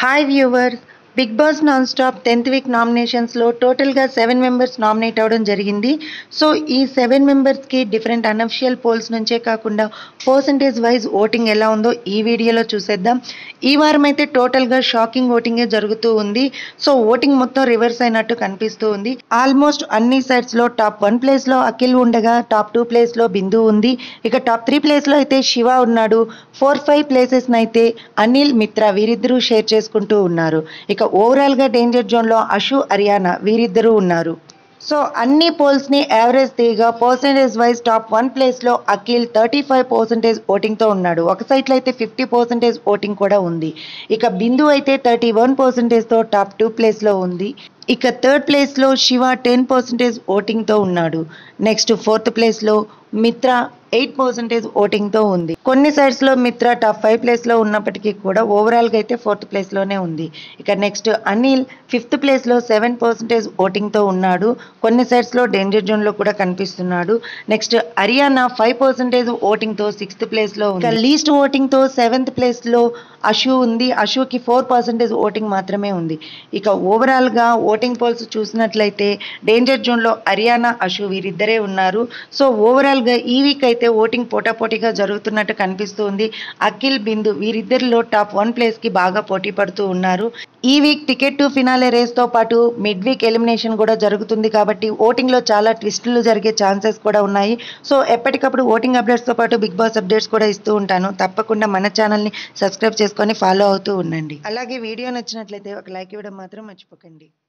hi viewers big boss non stop tenth week నామినేషన్స్లో టోటల్గా seven members nominate అవ్వడం జరిగింది సో ఈ సెవెన్ మెంబర్స్కి డిఫరెంట్ అనఫిషియల్ పోల్స్ నుంచే కాకుండా పర్సంటేజ్ వైజ్ ఓటింగ్ ఎలా ఉందో ఈ వీడియోలో చూసేద్దాం ఈ వారం అయితే టోటల్గా షాకింగ్ ఓటింగే జరుగుతూ ఉంది సో ఓటింగ్ మొత్తం రివర్స్ అయినట్టు కనిపిస్తూ ఉంది ఆల్మోస్ట్ అన్ని సైడ్స్లో టాప్ వన్ ప్లేస్లో అఖిల్ ఉండగా టాప్ టూ ప్లేస్లో బిందు ఉంది ఇక టాప్ త్రీ ప్లేస్లో అయితే శివ ఉన్నాడు ఫోర్ ఫైవ్ ప్లేసెస్ని అయితే అనిల్ మిత్ర వీరిద్దరూ షేర్ చేసుకుంటూ ఉన్నారు ఇక ఓవరాల్గా డేంజర్ జోన్లో అషు హర్యానా వీరిద్దరూ ఉన్నారు సో అన్ని పోల్స్ని యావరేజ్ తీయగా పర్సంటేజ్ వైజ్ టాప్ వన్ ప్లేస్లో అఖిల్ థర్టీ ఫైవ్ పర్సెంటేజ్ ఓటింగ్తో ఉన్నాడు ఒక సైట్లో అయితే ఫిఫ్టీ పర్సెంటేజ్ ఓటింగ్ కూడా ఉంది ఇక బిందు అయితే థర్టీ వన్ పర్సెంటేజ్తో టాప్ టూ ప్లేస్లో ఉంది ఇక థర్డ్ ప్లేస్లో శివ టెన్ పర్సెంటేజ్ ఓటింగ్తో ఉన్నాడు నెక్స్ట్ ఫోర్త్ ప్లేస్లో మిత్ర ఎయిట్ పర్సెంటేజ్ ఓటింగ్తో ఉంది కొన్ని సైడ్స్లో మిత్ర టాప్ ఫైవ్ ప్లేస్లో ఉన్నప్పటికీ కూడా ఓవరాల్గా అయితే ఫోర్త్ ప్లేస్లోనే ఉంది ఇక నెక్స్ట్ అనిల్ ఫిఫ్త్ ప్లేస్లో సెవెన్ పర్సెంటేజ్ ఓటింగ్తో ఉన్నాడు కొన్ని సైడ్స్లో డేంజర్ జోన్లో కూడా కనిపిస్తున్నాడు నెక్స్ట్ హర్యానా ఫైవ్ పర్సెంటేజ్ ఓటింగ్తో సిక్స్త్ ప్లేస్లో ఉంది ఇక లీస్ట్ ఓటింగ్తో సెవెంత్ ప్లేస్లో అషు ఉంది అషుకి ఫోర్ పర్సెంటేజ్ ఓటింగ్ మాత్రమే ఉంది ఇక ఓవరాల్గా ఓటింగ్ పోల్స్ చూసినట్లయితే డేంజర్ జోన్లో హర్యానా అషు వీరిద్దరే ఉన్నారు సో ఓవరాల్గా ఈ వీక్ అయితే ఓటింగ్ పోటాపోటీగా జరుగుతున్నట్టు కనిపిస్తుంది అఖిల్ బిందు వీరిద్దరిలో టాప్ వన్ ప్లేస్కి బాగా పోటీ పడుతూ ఉన్నారు ఈ వీక్ టికెట్ టు ఫినాలే రేస్తో పాటు మిడ్ వీక్ ఎలిమినేషన్ కూడా జరుగుతుంది కాబట్టి ఓటింగ్లో చాలా ట్విస్టులు జరిగే ఛాన్సెస్ కూడా ఉన్నాయి సో ఎప్పటికప్పుడు ఓటింగ్ అప్డేట్స్తో పాటు బిగ్ బాస్ అప్డేట్స్ కూడా ఇస్తూ ఉంటాను తప్పకుండా మన ఛానల్ని సబ్స్క్రైబ్ చేసుకొని ఫాలో అవుతూ ఉండండి అలాగే వీడియో నచ్చినట్లయితే ఒక లైక్ ఇవ్వడం మాత్రం మర్చిపోకండి